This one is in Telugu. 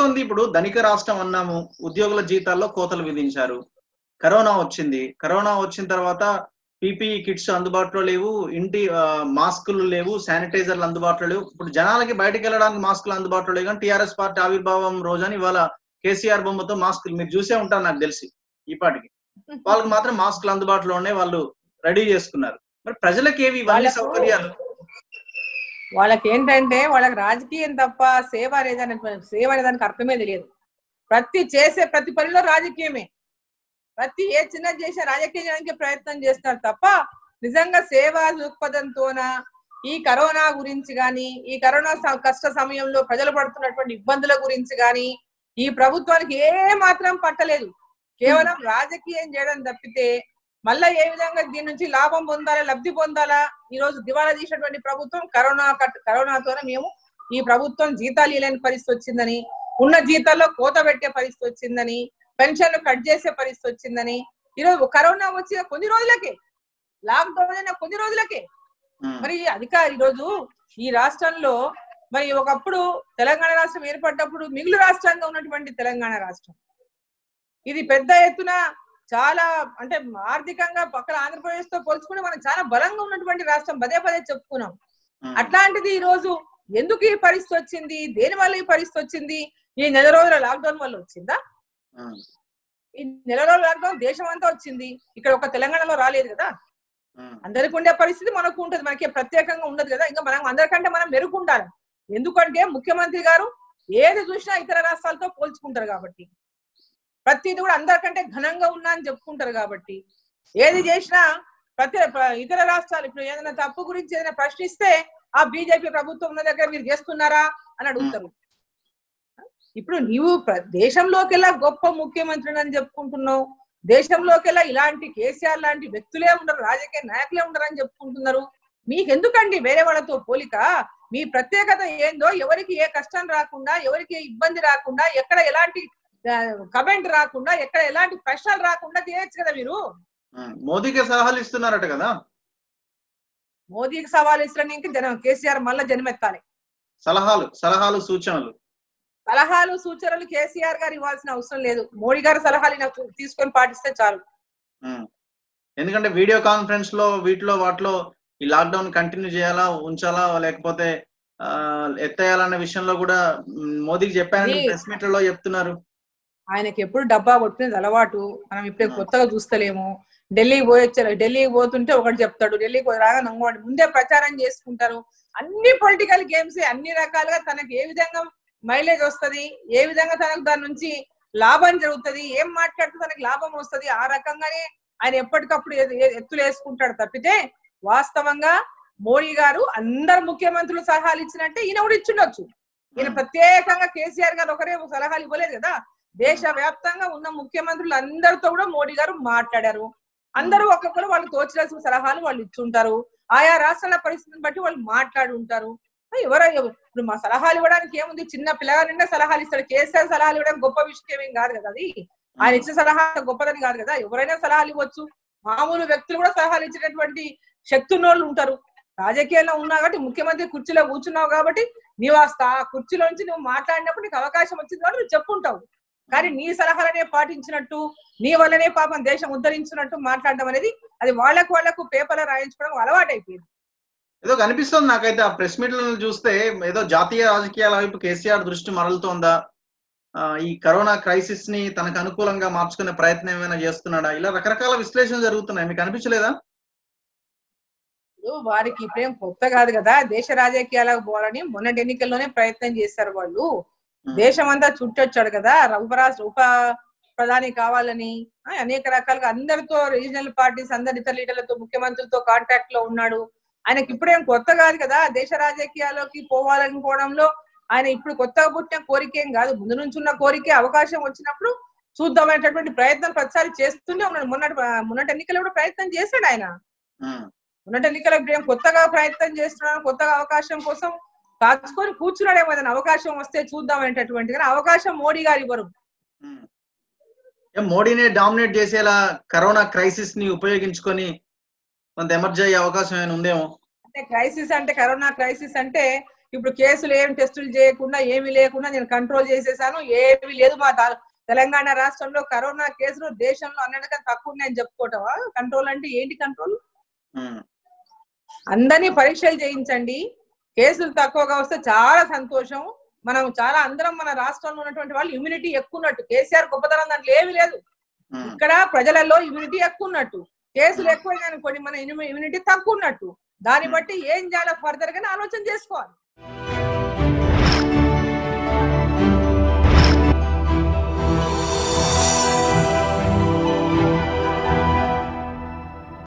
జరుగుతోంది ఇప్పుడు ధనిక రాష్ట్రం అన్నాము ఉద్యోగుల జీతాల్లో కోతలు విధించారు కరోనా వచ్చింది కరోనా వచ్చిన తర్వాత పీపీఈ కిట్స్ అందుబాటులో లేవు ఇంటి ఆ, మాస్కులు లేవు శానిటైజర్లు అందుబాటులో లేవు ఇప్పుడు జనాలకి బయటకు వెళ్ళడానికి మాస్కులు అందుబాటులో లేవు కానీ టీఆర్ఎస్ పార్టీ ఆవిర్భావం రోజని ఇవాళ కేసీఆర్ బొమ్మతో మాస్కులు మీరు చూసే ఉంటారు నాకు తెలిసి ఈ పాటికి వాళ్ళకి మాత్రం మాస్కులు అందుబాటులో ఉన్నాయి వాళ్ళు రెడీ చేసుకున్నారు మరి ప్రజలకు ఏవి ఇవన్నీ వాళ్ళకు- సౌకర్యాలు వాళ్ళకి ఏంటంటే వాళ్ళకి రాజకీయం తప్ప సేవ అనేదాని సేవ అనే దానికి అర్థమే తెలియదు ప్రతి చేసే ప్రతి పనిలో రాజకీయమే ప్రతి ఏ చిన్న చేసే రాజకీయం చేయడానికి ప్రయత్నం చేస్తారు తప్ప నిజంగా సేవా దృక్పథంతోన ఈ కరోనా గురించి గాని ఈ కరోనా స- కష్ట సమయంలో ప్రజలు పడుతున్నటువంటి ఇబ్బందుల గురించి గాని ఈ ప్రభుత్వానికి ఏ మాత్రం పట్టలేదు కేవలం రాజకీయం చేయడం తప్పితే మళ్ళా ఏ విధంగా దీని నుంచి లాభం పొందాలా లబ్ధి పొందాలా ఈ రోజు దివాలా తీసినటువంటి ప్రభుత్వం కరోనా కట్ కరోనాతోనే మేము ఈ ప్రభుత్వం జీతాలు ఇవ్వలేని పరిస్థితి వచ్చిందని ఉన్న జీతాల్లో కోత పెట్టే పరిస్థితి వచ్చిందని పెన్షన్లు కట్ చేసే పరిస్థితి వచ్చిందని ఈరోజు కరోనా వచ్చిన కొన్ని రోజులకే లాక్డౌన్ అయిన కొన్ని రోజులకే ఉమ్, మరి అధికారి ఈరోజు ఈ రాష్ట్రంలో మరి ఒకప్పుడు తెలంగాణ రాష్ట్రం ఏర్పడ్డప్పుడు మిగులు రాష్ట్రంగా ఉన్నటువంటి తెలంగాణ రాష్ట్రం ఇది పెద్ద ఎత్తున చాలా అంటే ఆర్థికంగా పక్కన ఆంధ్రప్రదేశ్ తో పోల్చుకుంటే మనం చాలా బలంగా ఉన్నటువంటి రాష్ట్రం పదే పదే చెప్పుకున్నాం ఉమ్, అట్లాంటిది ఈ రోజు ఎందుకు ఈ పరిస్థితి వచ్చింది దేని వల్ల ఈ పరిస్థితి వచ్చింది ఈ నెల రోజుల లాక్డౌన్ వల్ల వచ్చిందా ఉమ్, ఈ నెల రోజుల లాక్డౌన్ దేశం అంతా వచ్చింది ఇక్కడ ఒక తెలంగాణలో రాలేదు కదా ఉమ్, అందరికి ఉండే పరిస్థితి మనకు ఉంటుంది మనకి ప్రత్యేకంగా ఉండదు కదా ఇంకా మనం అందరికంటే మనం మెరుగుండాలి ఎందుకంటే ముఖ్యమంత్రి గారు ఏది చూసినా ఇతర రాష్ట్రాలతో పోల్చుకుంటారు కాబట్టి ప్రతిది కూడా అందరికంటే ఘనంగా ఉన్నా అని చెప్పుకుంటారు కాబట్టి ఏది చేసినా ప్రతి ప్ర- ఇతర రాష్ట్రాలు ఇప్పుడు ఏదైనా తప్పు గురించి ఏదైనా ప్రశ్నిస్తే ఆ బీజేపీ ప్రభుత్వం ఉన్న దగ్గర మీరు చేస్తున్నారా అని అడుగుతారు ఇప్పుడు నీవు ప్ర- దేశంలోకెల్లా గొప్ప ముఖ్యమంత్రిని అని చెప్పుకుంటున్నావు దేశంలోకెల్లా ఇలాంటి కేసీఆర్ లాంటి వ్యక్తులే ఉండరు రాజకీయ నాయకులే ఉండరు అని చెప్పుకుంటున్నారు మీకెందుకండి వేరే వాళ్ళతో పోలిక మీ ప్రత్యేకత ఏందో ఎవరికి ఏ కష్టం రాకుండా ఎవరికి ఏ ఇబ్బంది రాకుండా ఎక్కడ ఎలాంటి కమెంట్ రాకుండా ఎక్కడ ఎలాంటి ప్రశ్నలు రాకుండా చేయొచ్చు కదా మీరు ఉమ్. మోదీకి సలహాలు ఇస్తున్నారట కదా మోదీకి సవాల్ ఇస్తానికి జనం కేసీఆర్ మళ్ళా జన్మెత్తాలి సలహాలు సలహాలు సూచనలు సలహాలు సూచనలు కేసీఆర్ గారు ఇవ్వాల్సిన అవసరం లేదు మోడీ గారి సలహాలు ఈయన తీసుకొని పాటిస్తే చాలు ఉమ్. ఎందుకంటే వీడియో కాన్ఫరెన్స్ లో వీటిలో వాటిలో ఈ లాక్డౌన్ కంటిన్యూ చేయాలా ఉంచాలా లేకపోతే ఆ, ఎత్తేయాలన్న విషయంలో కూడా ఉమ్, మోదీకి చెప్పానని అది- ప్రెస్ మీట్లలో చెప్తున్నారు ఆయనకి ఎప్పుడు డబ్బా కొట్టుకునేది అలవాటు మనం ఇప్పుడే ఆ. కొత్తగా చూస్తలేము ఢిల్లీకి పోయొచ్చారు ఢిల్లీకి పోతుంటే ఒకటి చెప్తాడు ఢిల్లీకి పోయి రాగా ఇంకోటి ముందే ప్రచారం చేసుకుంటారు అన్ని పొలిటికల్ గేమ్స్ అన్ని రకాలుగా తనకి ఏ విధంగా మైలేజ్ వస్తది ఏ విధంగా తనకు దాని నుంచి లాభం జరుగుతది ఏం మాట్లాడితే తనకి లాభం వస్తది ఆ రకంగానే ఆయన ఎప్పటికప్పుడు ఎ- ఎ- ఎత్తులు వేసుకుంటాడు తప్పితే వాస్తవంగా మోడీ గారు అందరు ముఖ్యమంత్రులు సలహాలు ఇచ్చినట్టే ఈయన కూడా ఇచ్చిండొచ్చు ఈయన ఉమ్. ప్రత్యేకంగా కేసీఆర్ గారు ఒకరే సలహాలు ఇవ్వలేదు కదా దేశ వ్యాప్తంగా ఉన్న ముఖ్యమంత్రులు అందరితో కూడా మోడీ గారు మాట్లాడారు అందరూ ఒక్కొక్కరు వాళ్ళు తోచిరాల్సిన సలహాలు వాళ్ళు ఇచ్చుంటారు ఆయా రాష్ట్రాల పరిస్థితిని బట్టి వాళ్ళు మాట్లాడి ఉంటారు ఎవరో ఎవ- ఇప్పుడు మా సలహాలు ఇవ్వడానికి ఏముంది చిన్న పిల్లగా నిండా సలహాలు ఇస్తాడు కేసీఆర్ సలహాలు ఇవ్వడం గొప్ప విషయం ఏం కాదు కదా అది ఆయన ఇచ్చే సలహా గొప్పదని కాదు కదా ఎవరైనా సలహాలు ఇవ్వచ్చు మామూలు వ్యక్తులు కూడా సలహాలు ఇచ్చేటటువంటి శక్తి ఉన్నోళ్ళు ఉంటారు రాజకీయాల్లో ఉన్నావు కాబట్టి ముఖ్యమంత్రి కుర్చీలో కూర్చున్నావు కాబట్టి నీవు ఆ స్థా కుర్చీలోంచి నువ్వు మాట్లాడినప్పుడు నీకు అవకాశం వచ్చింది కాబట్టి నువ్వు చెప్పుంటావు కానీ నీ సలహాలనే పాటించినట్టు నీ వల్లనే పాపం దేశం ఉద్ధరించినట్టు మాట్లాడడం అనేది అది వాళ్ళకు వాళ్ళకు పేపర్లో రాయించుకోవడం అలవాటైపోయింది ఏదో కనిపిస్తుంది నాకైతే ఆ ప్రెస్ మీట్లను చూస్తే ఏదో జాతీయ రాజకీయాల వైపు కేసీఆర్ దృష్టి మరలుతోందా ఆ, ఈ కరోనా క్రైసిస్ ని తనకు అనుకూలంగా మార్చుకునే ప్రయత్నం ఏమైనా చేస్తున్నాడా ఇలా రకరకాల విశ్లేషణ జరుగుతున్నాయి మీకు అనిపించలేదా ఇప్పుడు వారికి ఇప్పుడేం కొత్త కాదు కదా దేశ రాజకీయాలకు పోవాలని మొన్నటి ఎన్నికల్లోనే ప్రయత్నం చేశారు వాళ్ళు దేశం అంతా చుట్టొచ్చాడు కదా ఉపరాష్ట్ర ఉప ప్రధాని కావాలని ఆ, అనేక రకాలుగా అందరితో రీజనల్ పార్టీస్ అందరి ఇతర లీడర్లతో ముఖ్యమంత్రులతో కాంటాక్ట్ లో ఉన్నాడు ఆయనకి ఇప్పుడేం కొత్త కాదు కదా దేశ రాజకీయాల్లోకి పోవాలనుకోవడంలో ఆయన ఇప్పుడు కొత్తగా పుట్టిన కోరిక ఏం కాదు ముందు నుంచి ఉన్న కోరికే అవకాశం వచ్చినప్పుడు చూద్దామనేటటువంటి ప్రయత్నం ప్రతిసారి చేస్తూనే ఉన్నాడు మొన్నటి మొన్నటి ఎన్నికల్లో కూడా ప్రయత్నం చేశాడు ఆయన ఉమ్, ఉన్నట ఎన్నికల ఏం కొత్తగా ప్రయత్నం చేస్తున్నాడు కొత్తగా అవకాశం కోసం కాచుకొని కూర్చున్నాడేమో ఏదైనా అవకాశం వస్తే చూద్దాం అనేటటువంటి కానీ అవకాశం మోడీ గారు ఇవ్వరు ఉమ్. ఏ మోడీని డామినేట్ చేసేలా కరోనా క్రైసిస్ ని ఉపయోగించుకొని కొంత ఎమర్జీ అయ్యే అవకాశం ఏమైనా ఉందేమో అంటే క్రైసిస్ అంటే కరోనా క్రైసిస్ అంటే ఇప్పుడు కేసులు ఏం టెస్టులు చేయకుండా ఏమీ లేకుండా నేను కంట్రోల్ చేసేసాను ఏమీ లేదు మా తా- తెలంగాణ రాష్ట్రంలో కరోనా కేసులు దేశంలో అన్నిటికన్నా తక్కువ ఉన్నాయని చెప్పుకోవటమా కంట్రోల్ అంటే ఏంటి కంట్రోల్ ఉమ్, అందరినీ పరీక్షలు చేయించండి కేసులు తక్కువగా వస్తే చాలా సంతోషం మనం చాలా అందరం మన రాష్ట్రంలో ఉన్నటువంటి వాళ్ళు ఇమ్యూనిటీ ఎక్కువ ఉన్నట్టు కేసీఆర్ గొప్పతనం దాంట్లో ఏమీ లేదు ఉమ్, ఇక్కడ ప్రజలలో ఇమ్యూనిటీ ఎక్కువ ఉన్నట్టు కేసులు ఎక్కువ అనుకోండి మన ఇమ్యూనిటీ తక్కువ ఉన్నట్టు దాన్ని బట్టి ఏం చేయాలో ఫర్దర్ గానే ఆలోచన చేసుకోవాలి